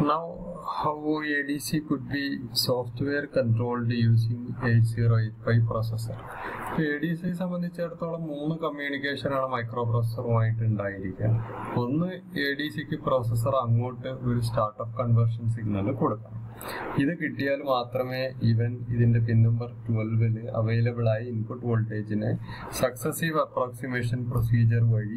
Now, how ADC could be software controlled using 8085 processor? A D C സംബന്ധിച്ചിടത്തോളം മൂന്ന് communication ആണ് micro പ്രോസസറുമായിട്ട് ഉണ്ടായിരിക്കുക ഒന്ന് എ ഡി സിക്ക് പ്രോസസർ അങ്ങോട്ട് ഒരു സ്റ്റാർട്ടപ്പ് കൺവേർഷൻ സിഗ്നൽ കൊടുക്കണം ഇത് കിട്ടിയാൽ മാത്രമേ ഇവൻ ഇതിന്റെ പിൻ നമ്പർ ട്വൽവില് അവൈലബിൾ ആയ ഇൻപുട്ട് വോൾട്ടേജിനെ സക്സസീവ് അപ്രോക്സിമേഷൻ പ്രൊസീജിയർ വഴി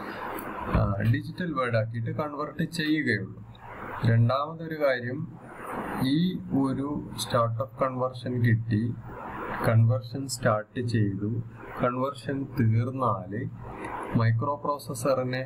ഡിജിറ്റൽ വേർഡ് ആക്കിയിട്ട് കൺവേർട്ട് ചെയ്യുകയുള്ളൂ രണ്ടാമതൊരു കാര്യം ഈ ഒരു സ്റ്റാർട്ടപ്പ് കൺവേർഷൻ കിട്ടി കൺവേർഷൻ സ്റ്റാർട്ട് ചെയ്തു കൺവേർഷൻ തീർന്നാല് മൈക്രോ പ്രോസസ്സറിനെ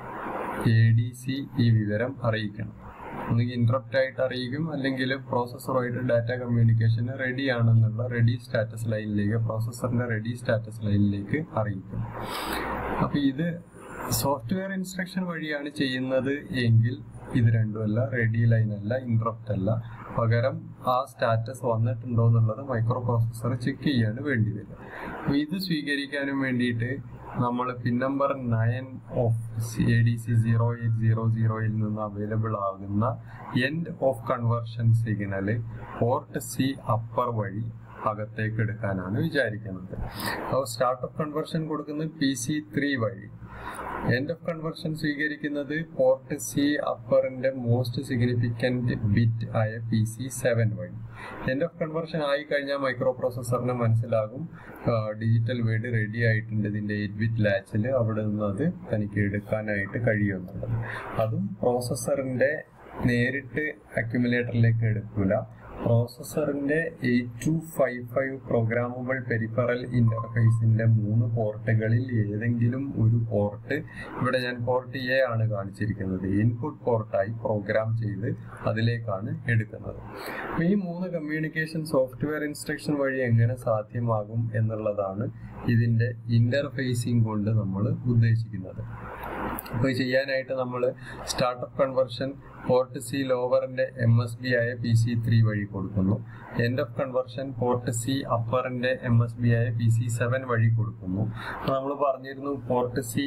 എ ഡി സി ഈ വിവരം അറിയിക്കണം ഒന്നുകിൽ ഇന്ററപ്റ്റ് ആയിട്ട് അറിയിക്കും അല്ലെങ്കിൽ പ്രോസസ്സറുമായിട്ട് ഡാറ്റ കമ്മ്യൂണിക്കേഷൻ റെഡി ആണെന്നുള്ള റെഡി സ്റ്റാറ്റസ് ലൈനിലേക്ക് പ്രോസസ്സറിന്റെ റെഡി സ്റ്റാറ്റസ് ലൈനിലേക്ക് അറിയിക്കും അപ്പൊ ഇത് സോഫ്റ്റ്വെയർ ഇൻസ്ട്രക്ഷൻ വഴിയാണ് ചെയ്യുന്നത് എങ്കിൽ ഇത് രണ്ടുമല്ല റെഡി ലൈൻ അല്ല ഇന്ററപ്റ്റ് അല്ല പകരം ആ സ്റ്റാറ്റസ് വന്നിട്ടുണ്ടോ എന്നുള്ളത് മൈക്രോ പ്രോസസ്സർ ചെക്ക് ചെയ്യാണ് വേണ്ടി വരിക അപ്പൊ ഇത് സ്വീകരിക്കാനും വേണ്ടിയിട്ട് നമ്മൾ pin number nine of A D C zero eight zero സീറോയിൽ നിന്ന് അവൈലബിൾ ആകുന്ന end of conversion signal port C upper വഴി അകത്തേക്ക് എടുക്കാനാണ് വിചാരിക്കുന്നത് അപ്പോൾ സ്റ്റാർട്ടപ്പ് കൺവേർഷൻ കൊടുക്കുന്നത് പി സി ത്രീ വഴി എൻഡ് ഓഫ് കൺവേർഷൻ സ്വീകരിക്കുന്നത് പോർട്ട് സി അപ്പറിന്റെ മോസ്റ്റ് സിഗ്നിഫിക്കന്റ് ബിറ്റ് ആയ പി സി സെവൻ വഴി എൻഡ് ഓഫ് കൺവേർഷൻ ആയി കഴിഞ്ഞാൽ മൈക്രോ പ്രോസസ്സറിന് മനസ്സിലാകും ഡിജിറ്റൽ വേർഡ് റെഡി ആയിട്ടുണ്ട് ഇതിന്റെ എയ്റ്റ് ബിറ്റ് ലാച്ചിൽ അവിടെ നിന്ന് അത് തനിക്ക് എടുക്കാനായിട്ട് കഴിയുമെന്നുള്ളത് അതും പ്രോസസ്സറിന്റെ നേരിട്ട് അക്യുമുലേറ്ററിലേക്ക് എടുക്കൂല പ്രോസസ്സറിന്റെ eight two five five programmable peripheral ഇന്റർഫേസിന്റെ മൂന്ന് പോർട്ടുകളിൽ ഏതെങ്കിലും ഒരു പോർട്ട് ഇവിടെ ഞാൻ പോർട്ട് എ ആണ് കാണിച്ചിരിക്കുന്നത് ഇൻപുട്ട് പോർട്ടായി പ്രോഗ്രാം ചെയ്ത് അതിലേക്കാണ് എടുക്കുന്നത് അപ്പൊ ഈ മൂന്ന് കമ്മ്യൂണിക്കേഷൻ സോഫ്റ്റ്വെയർ ഇൻസ്ട്രക്ഷൻ വഴി എങ്ങനെ സാധ്യമാകും എന്നുള്ളതാണ് ഇതിന്റെ ഇന്റർഫേസിംഗ് കൊണ്ട് നമ്മൾ ഉദ്ദേശിക്കുന്നത് അപ്പൊ ചെയ്യാനായിട്ട് നമ്മൾ സ്റ്റാർട്ടപ്പ് കൺവേർഷൻ പോർട്ട് സി ലോവറിന്റെ എം എസ് ബി ആയ പി സി ത്രീ വഴി കൊടുക്കുന്നു end of conversion port C അപ്പറിന്റെ എം എസ് ബി ആയ പി സി സെവൻ വഴി കൊടുക്കുന്നു നമ്മൾ പറഞ്ഞിരുന്നു പോർട്ട് സി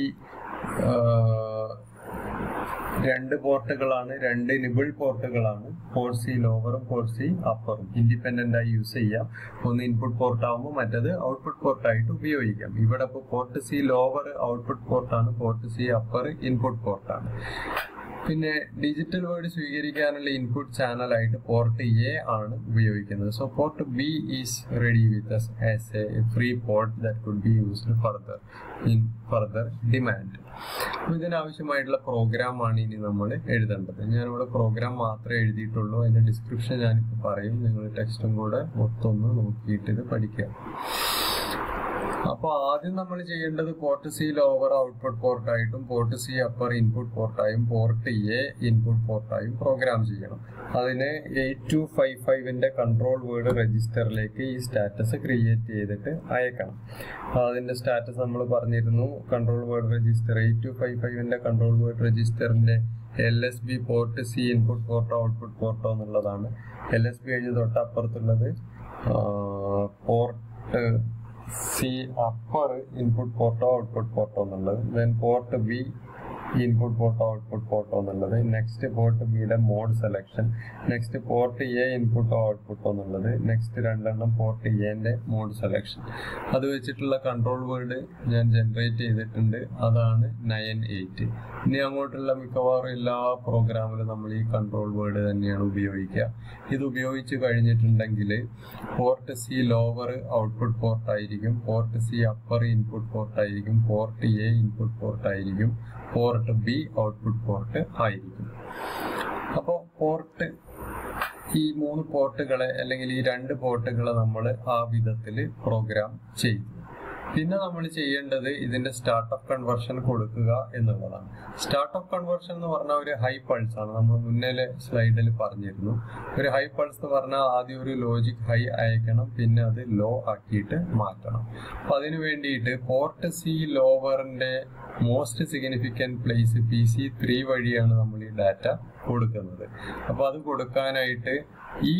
രണ്ട് പോർട്ടുകളാണ് രണ്ട് നിബിൾ പോർട്ടുകളാണ് പോർട്ട് സി ലോവറും പോർട്ട് സി അപ്പറും ഇൻഡിപെൻഡന്റ് ആയി യൂസ് ചെയ്യാം ഒന്ന് ഇൻപുട്ട് പോർട്ട് ആകുമ്പോൾ മറ്റത് ഔട്ട്പുട്ട് പോർട്ടായിട്ട് ഉപയോഗിക്കാം ഇവിടെ ഇപ്പോൾ പോർട്ട് സി ലോവർ ഔട്ട്പുട്ട് പോർട്ടാണ് പോർട്ട് സി അപ്പർ ഇൻപുട്ട് പോർട്ടാണ് പിന്നെ ഡിജിറ്റൽ വേർഡ് സ്വീകരിക്കാനുള്ള ഇൻപുട്ട് ചാനലായിട്ട് പോർട്ട് എ ആണ് ഉപയോഗിക്കുന്നത് so port B is ready with as a free port that could be used further in further demand അപ്പൊ ഇതിനാവശ്യമായിട്ടുള്ള programme ആണ് ഇനി നമ്മൾ എഴുതേണ്ടത് ഞാനിവിടെ പ്രോഗ്രാം മാത്രമേ എഴുതിയിട്ടുള്ളൂ അതിന്റെ ഡിസ്ക്രിപ്ഷൻ ഞാനിപ്പോൾ പറയും നിങ്ങൾ ടെക്സ്റ്റും കൂടെ മൊത്തം നോക്കിയിട്ട് ഇത് പഠിക്കുക അപ്പൊ ആദ്യം നമ്മൾ ചെയ്യേണ്ടത് പോർട്ട് സി ലോവർ ഔട്ട്പുട്ട് പോർട്ടായിട്ടും പോർട്ട് സി അപ്പർ ഇൻപുട്ട് പോർട്ടായും പോർട്ട് എ ഇൻപുട്ട് പോർട്ടായും പ്രോഗ്രാം ചെയ്യണം അതിന് എയ്റ്റ് ടു ഫൈവ് ഫൈവിന്റെ കൺട്രോൾ വേർഡ് രജിസ്റ്ററിലേക്ക് ഈ സ്റ്റാറ്റസ് ക്രിയേറ്റ് ചെയ്തിട്ട് അയക്കണം അതിന്റെ സ്റ്റാറ്റസ് നമ്മൾ പറഞ്ഞിരുന്നു control word register eight two five ഫൈവിന്റെ കൺട്രോൾ വേർഡ് രജിസ്റ്ററിന്റെ L S B port C input പോർട്ടോ ഔട്ട്പുട്ട് പോർട്ടോ എന്നുള്ളതാണ് എൽ എസ് ബി കഴിഞ്ഞ് തൊട്ടപ്പുറത്തുള്ളത് പോർട്ട് സി അപ്പർ ഇൻപുട്ട് പോർട്ടോ ഔട്ട്പുട്ട് പോർട്ടോ എന്നുള്ളത് ദെൻ പോർട്ട് ബി ഇൻപുട്ട് പോർട്ടോ ഔട്ട്പുട്ട് പോർട്ടോ എന്നുള്ളത് നെക്സ്റ്റ് പോർട്ട് ബിയുടെ mode selection next port A ഇൻപുട്ടോ ഔട്ട്പുട്ടോ എന്നുള്ളത് നെക്സ്റ്റ് രണ്ടെണ്ണം പോർട്ട് എന്റെ മോഡ് സെലക്ഷൻ അത് വെച്ചിട്ടുള്ള കൺട്രോൾ വേർഡ് ഞാൻ ജനറേറ്റ് ചെയ്തിട്ടുണ്ട് അതാണ് നയൻ എയ്റ്റ് ഇനി അങ്ങോട്ടുള്ള മിക്കവാറും എല്ലാ പ്രോഗ്രാമിലും നമ്മൾ ഈ കൺട്രോൾ വേർഡ് തന്നെയാണ് ഉപയോഗിക്കുക ഇത് ഉപയോഗിച്ച് കഴിഞ്ഞിട്ടുണ്ടെങ്കിൽ port C lower output port ആയിരിക്കും port C upper input port ആയിരിക്കും പോർട്ട് എ ഇൻപുട്ട് പോർട്ട് ആയിരിക്കും പോർട്ട് ബി ഔട്ട്പുട്ട് പോർട്ട് ആയിരിക്കും അപ്പോൾ പോർട്ട് ഈ മൂന്ന് പോർട്ടുകളെ അല്ലെങ്കിൽ ഈ രണ്ട് പോർട്ടുകളെ നമ്മൾ ആ വിധത്തിൽ പ്രോഗ്രാം ചെയ്തു പിന്നെ നമ്മൾ ചെയ്യേണ്ടത് ഇതിന്റെ സ്റ്റാർട്ടപ്പ് കൺവേർഷൻ കൊടുക്കുക എന്നുള്ളതാണ് സ്റ്റാർട്ടപ്പ് കൺവേർഷൻ എന്ന് പറഞ്ഞാൽ ഒരു ഹൈ പൾസ് ആണ് നമ്മൾ മുന്നേ സ്ലൈഡിൽ പറഞ്ഞിരുന്നു ഒരു ഹൈ പൾസ് എന്ന് പറഞ്ഞാൽ ആദ്യം ഒരു ലോജിക് ഹൈ അയക്കണം പിന്നെ അത് ലോ ആക്കിയിട്ട് മാറ്റണം അപ്പൊ അതിനു വേണ്ടിയിട്ട് പോർട്ട് സി ലോവറിന്റെ most significant place P C three വഴിയാണ് നമ്മൾ ഈ ഡാറ്റ കൊടുക്കുന്നത് അപ്പൊ അത് കൊടുക്കാനായിട്ട് ഈ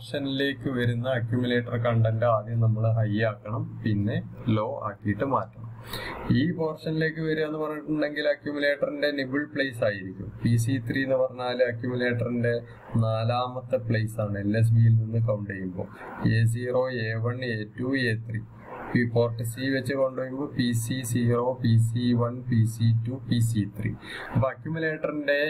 പോർഷനിലേക്ക് വരുന്ന അക്യുമുലേറ്റർ കണ്ടന്റ് ആദ്യം നമ്മൾ ഹൈ ആക്കണം പിന്നെ ലോ ആക്കിയിട്ട് മാറ്റണം ഈ പോർഷനിലേക്ക് വരിക എന്ന് പറഞ്ഞിട്ടുണ്ടെങ്കിൽ അക്യുമുലേറ്ററിന്റെ നിബിൾ പ്ലേസ് ആയിരിക്കും പി സി ത്രീ എന്ന് പറഞ്ഞാൽ അക്യുമുലേറ്ററിന്റെ നാലാമത്തെ പ്ലേസ് ആണ് എൽ എസ് ബിയിൽ നിന്ന് കൗണ്ട് ചെയ്യുമ്പോൾ A zero A one A two A three P port C വെച്ച് കൊണ്ടുപോകുമ്പോൾ P C zero P C one P C two P C three അപ്പൊ അക്യുമുലേറ്ററിന്റെ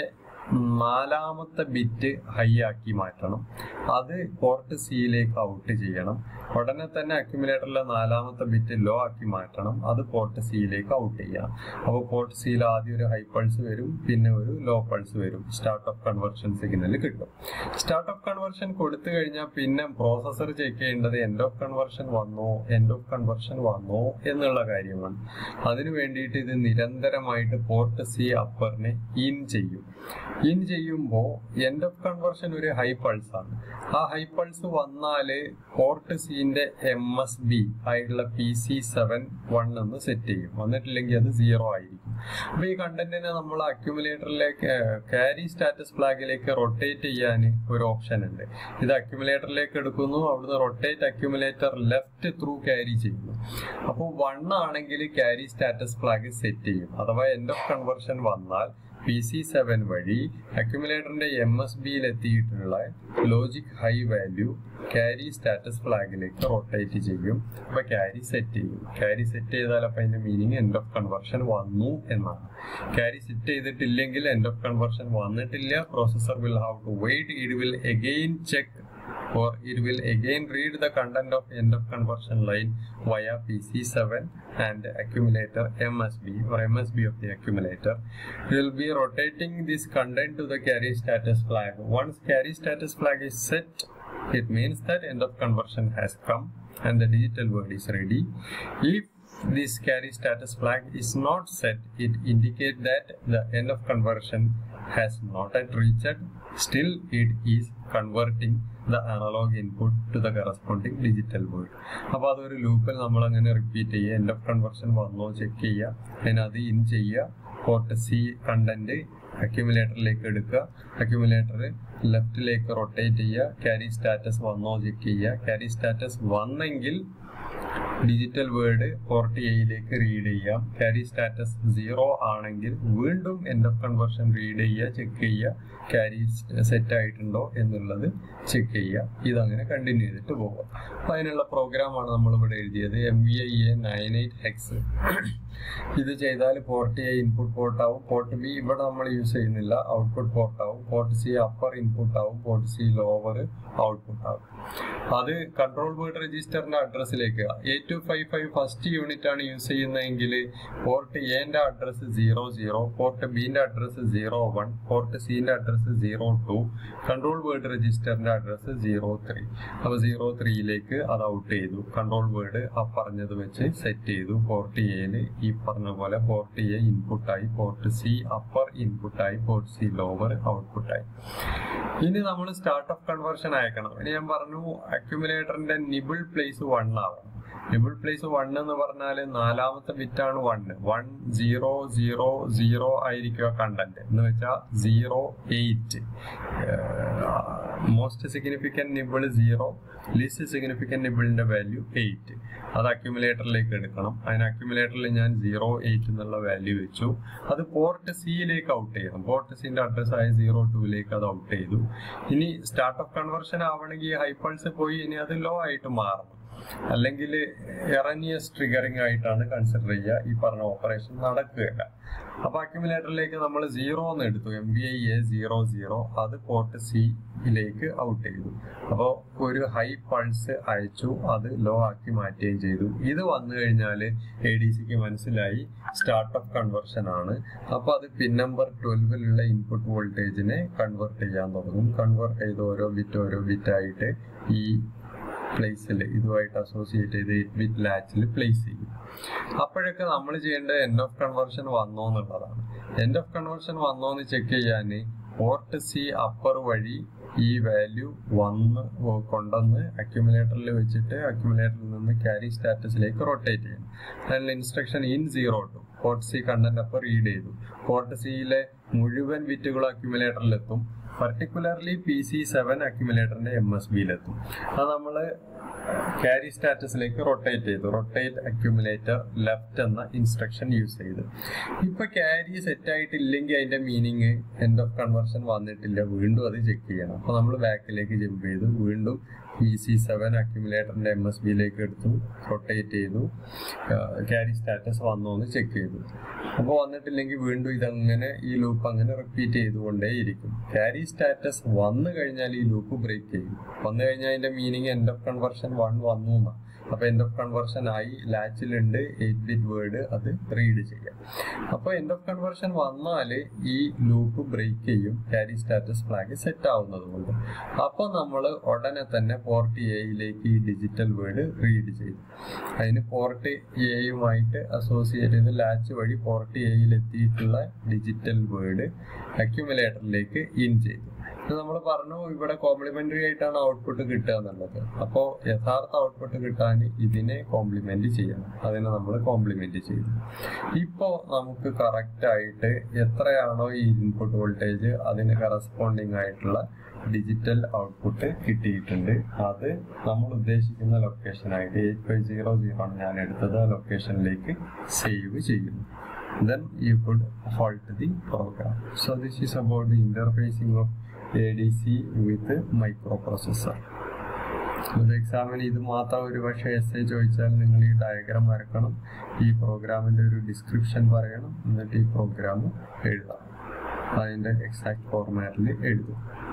നാലാമത്തെ ബിറ്റ് ഹൈ ആക്കി മാറ്റണം അത് പോർട്ട് സിയിലേക്ക് ഔട്ട് ചെയ്യണം ഉടനെ തന്നെ അക്യുമുലേറ്ററിലെ നാലാമത്തെ ബിറ്റ് ലോ ആക്കി മാറ്റണം അത് പോർട്ട് സിയിലേക്ക് ഔട്ട് ചെയ്യണം അപ്പോൾ പോർട്ട് സിയിൽ ആദ്യം ഒരു ഹൈ പൾസ് വരും പിന്നെ ഒരു ലോ പൾസ് വരും സ്റ്റാർട്ട് ഓഫ് കൺവേർഷൻ സിഗ്നൽ കിട്ടും സ്റ്റാർട്ട് ഓഫ് കൺവേർഷൻ കൊടുത്തു കഴിഞ്ഞാൽ പിന്നെ പ്രോസസ്സർ ചെക്ക് ചെയ്യേണ്ടത് എൻഡ് ഓഫ് കൺവേർഷൻ വന്നോ എൻഡ് ഓഫ് കൺവേർഷൻ വന്നോ എന്നുള്ള കാര്യമാണ് അതിനു വേണ്ടിയിട്ട് ഇത് നിരന്തരമായിട്ട് പോർട്ട് സി അപ്പറിനെ ഇൻ ചെയ്യും ഇൻ ചെയ്യുമ്പോൾ എൻഡ് ഓഫ് കൺവേർഷൻ ഒരു ഹൈ പൾസ് ആണ് ആ ഹൈ പൾസ് വന്നാല് പോർട്ട് സിന്റെ എം എസ് ബി ആയിട്ടുള്ള പി സി സെവൻ വൺ എന്ന് സെറ്റ് ചെയ്യും വന്നിട്ടില്ലെങ്കിൽ അത് സീറോ ആയിരിക്കും അപ്പൊ ഈ കണ്ടന്റിനെ നമ്മൾ അക്യുമുലേറ്ററിലേക്ക് ക്യാരി സ്റ്റാറ്റസ് ഫ്ലാഗിലേക്ക് റൊട്ടേറ്റ് ചെയ്യാൻ ഒരു ഓപ്ഷൻ ഉണ്ട് ഇത് അക്യുമുലേറ്ററിലേക്ക് എടുക്കുന്നു അവിടുന്ന് rotate accumulator left through carry ചെയ്യുന്നു അപ്പോൾ വൺ ആണെങ്കിൽ ക്യാരി സ്റ്റാറ്റസ് ഫ്ലാഗ് സെറ്റ് ചെയ്യും അഥവാ എൻഡ് ഓഫ് കൺവേർഷൻ വന്നാൽ പി സി സെവൻ വഴി അക്യുമുലേറ്ററിന്റെ എം എസ് ബിയിൽ എത്തിയിട്ടുള്ള logic high value carry status ഫ്ലാഗിലേക്ക് റൊട്ടേറ്റ് ചെയ്യും അപ്പൊ ക്യാരി സെറ്റ് ചെയ്യും ക്യാരി സെറ്റ് ചെയ്താൽ അപ്പൊ അതിന്റെ മീനിങ് എൻഡ് ഓഫ് കൺവേർഷൻ വന്നു എന്നാണ് ക്യാരി സെറ്റ് ചെയ്തിട്ടില്ലെങ്കിൽ എൻഡ് ഓഫ് കൺവേർഷൻ വന്നിട്ടില്ല processor will have to wait it will again check or it will again read the content of end of conversion line via PC7 and accumulator MSB or MSB of the accumulator. It will be rotating this content to the carry status flag. Once carry status flag is set, it means that end of conversion has come and the digital word is ready. If this carry status flag is not set, it indicates that the end of conversion has not yet reached. Still, it is converting the analog input to the corresponding digital word. അപ്പോൾ അതൊരു ലൂപ്പിൽ നമ്മൾ അങ്ങനെ repeat ചെയ്യുക end of conversion വന്നോ check ചെയ്യുക അതിന് അത് ഇൻ ചെയ്യുക പോർട്ട് സി കണ്ടന്റ് അക്യുമുലേറ്ററിലേക്ക് എടുക്കുക അക്യുമുലേറ്റർ ലെഫ്റ്റിലേക്ക് റൊട്ടേറ്റ് ചെയ്യുക ക്യാരി സ്റ്റാറ്റസ് വന്നോ ചെക്ക് ചെയ്യുക ക്യാരി സ്റ്റാറ്റസ് വന്നെങ്കിൽ ഡിജിറ്റൽ വേർഡ് പോർട്ട് എയിലേക്ക് റീഡ് ചെയ്യാം ക്യാരി സ്റ്റാറ്റസ് സീറോ ആണെങ്കിൽ വീണ്ടും എൻഡ് ഓഫ് കൺവേർഷൻ റീഡ് ചെയ്യുക ചെക്ക് ചെയ്യുക ക്യാരി സെറ്റ് ആയിട്ടുണ്ടോ എന്നുള്ളത് ചെക്ക് ചെയ്യുക ഇതങ്ങനെ കണ്ടിന്യൂ ചെയ്തിട്ട് പോവുക അപ്പൊ അതിനുള്ള പ്രോഗ്രാമാണ് നമ്മൾ ഇവിടെ എഴുതിയത് M V I A nine eight hex ഇത് ചെയ്താൽ പോർട്ട് എ ഇൻപുട്ട് പോർട്ട് ആവും പോർട്ട് ബി ഇവിടെ നമ്മൾ യൂസ് ചെയ്യുന്നില്ല ഔട്ട്പുട്ട് പോർട്ട് ആവും പോർട്ട് സി അപ്പർ ഇൻപുട്ട് ആവും പോർട്ട് സി ലോവർ ഔട്ട്പുട്ട് ആവും അത് കൺട്രോൾ വേർഡ് രജിസ്റ്ററിന്റെ അഡ്രസ്സിലേക്ക് eight two five five first unit ആണ് യൂസ് ചെയ്യുന്നതെങ്കിൽ പോർട്ട് എന്റെ അഡ്രസ് സീറോ സീറോ പോർട്ട് ബിന്റെ അഡ്രസ് സീറോ വൺ പോർട്ട് സിന്റെ address zero two control word രജിസ്റ്ററിന്റെ അഡ്രസ് സീറോ ത്രീ അപ്പൊ സീറോ ത്രീയിലേക്ക് അത് ഔട്ട് ചെയ്തു കൺട്രോൾ വേർഡ് ആ പറഞ്ഞത് വെച്ച് സെറ്റ് ചെയ്തു പോർട്ട് എയില് ഈ പറഞ്ഞ പോലെ പോർട്ട് എ ഇൻപുട്ടായി പോർട്ട് സി അപ്പർ ഇൻപുട്ടായി പോർട്ട് സി ലോവർ ഔട്ട്പുട്ടായി ഇനി നമ്മൾ സ്റ്റാർട്ട് ഓഫ് കൺവേർഷൻ അയക്കണം ഇനി ഞാൻ പറഞ്ഞു അക്യുമുലേറ്ററിന്റെ നിബിൾ പ്ലേസ് വൺ ആവണം നിബിൾ പ്ലേസ് വൺ എന്ന് പറഞ്ഞാൽ നാലാമത്തെ ബിറ്റ് ആണ് one one zero zero zero ആയിരിക്കുക കണ്ടന്റ് എന്ന് വെച്ചാൽ zero eight most significant nibble zero least significant നിബിളിന്റെ വാല്യൂ എയ്റ്റ് അത് അക്യുമുലേറ്ററിലേക്ക് എടുക്കണം അതിന് അക്യുമുലേറ്ററിൽ ഞാൻ സീറോ എയ്റ്റ് എന്നുള്ള വാല്യൂ വെച്ചു അത് പോർട്ട് സിയിലേക്ക് ഔട്ട് ചെയ്യണം പോർട്ട് സിന്റെ അഡ്രസ് ആയ സീറോ ടൂയിലേക്ക് അത് ഔട്ട് ചെയ്തു ഇനി സ്റ്റാർട്ട് ഓഫ് കൺവേർഷൻ ആവണമെങ്കിൽ ഹൈ പൾസ് പോയി ഇനി അത് ലോ ആയിട്ട് മാറണം അല്ലെങ്കിൽ എറനിയസ് ട്രിഗറിംഗ് ആയിട്ടാണ് കൺസിഡർ ചെയ്യുക ഈ പറഞ്ഞ ഓപ്പറേഷൻ നടക്കുകയില്ല അപ്പൊ അക്യുമുലേറ്ററിലേക്ക് നമ്മൾ സീറോ എന്ന് എടുത്തു M B I A zero zero അത് പോർട്ട് സിയിലേക്ക് ഔട്ട് ചെയ്തു അപ്പോൾ ഒരു ഹൈ പൾസ് അയച്ചു അത് ലോ ആക്കി മാറ്റുകയും ചെയ്തു ഇത് വന്നു കഴിഞ്ഞാൽ എ ഡി സിക്ക് മനസ്സിലായി സ്റ്റാർട്ട് ഓഫ് കൺവേർഷൻ ആണ് അപ്പൊ അത് പിൻ നമ്പർ ട്വൽവിലുള്ള ഇൻപുട്ട് വോൾട്ടേജിനെ കൺവേർട്ട് ചെയ്യാൻ തുടങ്ങും കൺവേർട്ട് ചെയ്ത് ഓരോ ബിറ്റ് ഓരോ ബിറ്റ് ആയിട്ട് ഈ പ്ലേസിൽ ഇതുമായിട്ട് അസോസിയേറ്റ് ചെയ്ത് എയ്റ്റ് ബിറ്റ് ലാച്ചിൽ പ്ലേസ് ചെയ്യും അപ്പോഴൊക്കെ നമ്മൾ ചെയ്യേണ്ടത് എൻഡ് ഓഫ് കൺവേർഷൻ വന്നോ എന്നുള്ളതാണ് എൻഡ് ഓഫ് കൺവേർഷൻ വന്നോ എന്ന് ചെക്ക് ചെയ്യാൻ പോർട്ട് സി അപ്പർ വഴി ഈ വാല്യൂ വന്ന് കൊണ്ടുവന്ന് അക്യുമുലേറ്ററിൽ വെച്ചിട്ട് അക്യുമുലേറ്ററിൽ നിന്ന് ക്യാരി സ്റ്റാറ്റസിലേക്ക് റൊട്ടേറ്റ് ചെയ്യണം അതിനുള്ള instruction in zero two port C content അപ്പൊ റീഡ് ചെയ്തു പോർട്ട് സിയിലെ മുഴുവൻ ബിറ്റുകളും അക്യുമുലേറ്ററിലെത്തും പർട്ടിക്കുലർലി പി സി സെവൻ അക്യുമുലേറ്ററിന്റെ എം എസ് ബിയിലെത്തും അത് നമ്മൾ ക്യാരി സ്റ്റാറ്റസിലേക്ക് റൊട്ടേറ്റ് ചെയ്തു റൊട്ടേറ്റ് അക്യുമുലേറ്റർ ലെഫ്റ്റ് എന്ന ഇൻസ്ട്രക്ഷൻ യൂസ് ചെയ്തു ഇപ്പൊ ക്യാരി സെറ്റ് ആയിട്ടില്ലെങ്കിൽ അതിന്റെ മീനിങ് എൻഡ് ഓഫ് കൺവേർഷൻ വന്നിട്ടില്ല വീണ്ടും അത് ചെക്ക് ചെയ്യണം അപ്പൊ നമ്മൾ ബാക്കിലേക്ക് ജമ്പ് ചെയ്തു വീണ്ടും വി സി സെവൻ അക്യുമുലേറ്ററിന്റെ എം എസ് ബിയിലേക്ക് എടുത്തു റൊട്ടേറ്റ് ചെയ്തു ക്യാരി സ്റ്റാറ്റസ് വന്നോ എന്ന് ചെക്ക് ചെയ്തു അപ്പോൾ വന്നിട്ടില്ലെങ്കിൽ വീണ്ടും ഇതങ്ങനെ ഈ ലൂപ്പ് അങ്ങനെ റിപ്പീറ്റ് ചെയ്തുകൊണ്ടേയിരിക്കും ക്യാരി സ്റ്റാറ്റസ് വന്നു കഴിഞ്ഞാൽ ഈ ലൂപ്പ് ബ്രേക്ക് ചെയ്യും വന്നു കഴിഞ്ഞാൽ അതിന്റെ meaning end of conversion one വന്നു എന്നാണ് അപ്പൊ എൻഡ് ഓഫ് കൺവേർഷൻ ആയി ലാച്ചിലുണ്ട് എയ്റ്റ് ബിറ്റ് വേർഡ് അത് റീഡ് ചെയ്യാം അപ്പൊ എൻഡ് ഓഫ് കൺവേർഷൻ വന്നാൽ ഈ ലൂപ്പ് ബ്രേക്ക് ചെയ്യും ക്യാരി സ്റ്റാറ്റസ് ഫ്ലാഗ് സെറ്റ് ആവുന്നത് കൊണ്ട് അപ്പൊ നമ്മൾ ഉടനെ തന്നെ പോർട്ട് എയിലേക്ക് ഈ ഡിജിറ്റൽ വേർഡ് റീഡ് ചെയ്തു അതിന് പോർട്ട് എയുമായിട്ട് അസോസിയേറ്റ് ചെയ്ത് ലാച്ച് വഴി പോർട്ട് എയിൽ എത്തിയിട്ടുള്ള ഡിജിറ്റൽ വേർഡ് അക്യുമുലേറ്ററിലേക്ക് ഇൻ ചെയ്തു നമ്മൾ പറഞ്ഞു ഇവിടെ കോംപ്ലിമെന്ററി ആയിട്ടാണ് ഔട്ട്പുട്ട് കിട്ടുക എന്നുള്ളത് അപ്പോൾ യഥാർത്ഥ ഔട്ട്പുട്ട് കിട്ടാൻ ഇതിനെ കോംപ്ലിമെന്റ് ചെയ്യണം അതിനെ നമ്മൾ കോംപ്ലിമെന്റ് ചെയ്തു ഇപ്പോൾ നമുക്ക് കറക്റ്റ് ആയിട്ട് എത്രയാണോ ഈ ഇൻപുട്ട് വോൾട്ടേജ് അതിന് കറസ്പോണ്ടിങ് ആയിട്ടുള്ള ഡിജിറ്റൽ ഔട്ട്പുട്ട് കിട്ടിയിട്ടുണ്ട് അത് നമ്മൾ ഉദ്ദേശിക്കുന്ന ലൊക്കേഷനായിട്ട് എയ്റ്റ് ഫൈവ് സീറോ സീറോ ആണ് ഞാൻ എടുത്തത് ആ ലൊക്കേഷനിലേക്ക് സേവ് ചെയ്യുന്നു then you could halt the program. So this is about the interfacing of ADC with microprocessor. ഇത് എക്സാമിന് ഇത് മാത്രം ഒരു പക്ഷേ എസ് എ ചോദിച്ചാൽ നിങ്ങൾ ഈ ഡയഗ്രാം വരക്കണം ഈ പ്രോഗ്രാമിന്റെ ഒരു ഡിസ്ക്രിപ്ഷൻ പറയണം എന്നിട്ട് ഈ പ്രോഗ്രാം എഴുതാം അതിന്റെ എക്സാക്ട് ഫോർമാറ്റിൽ എഴുതും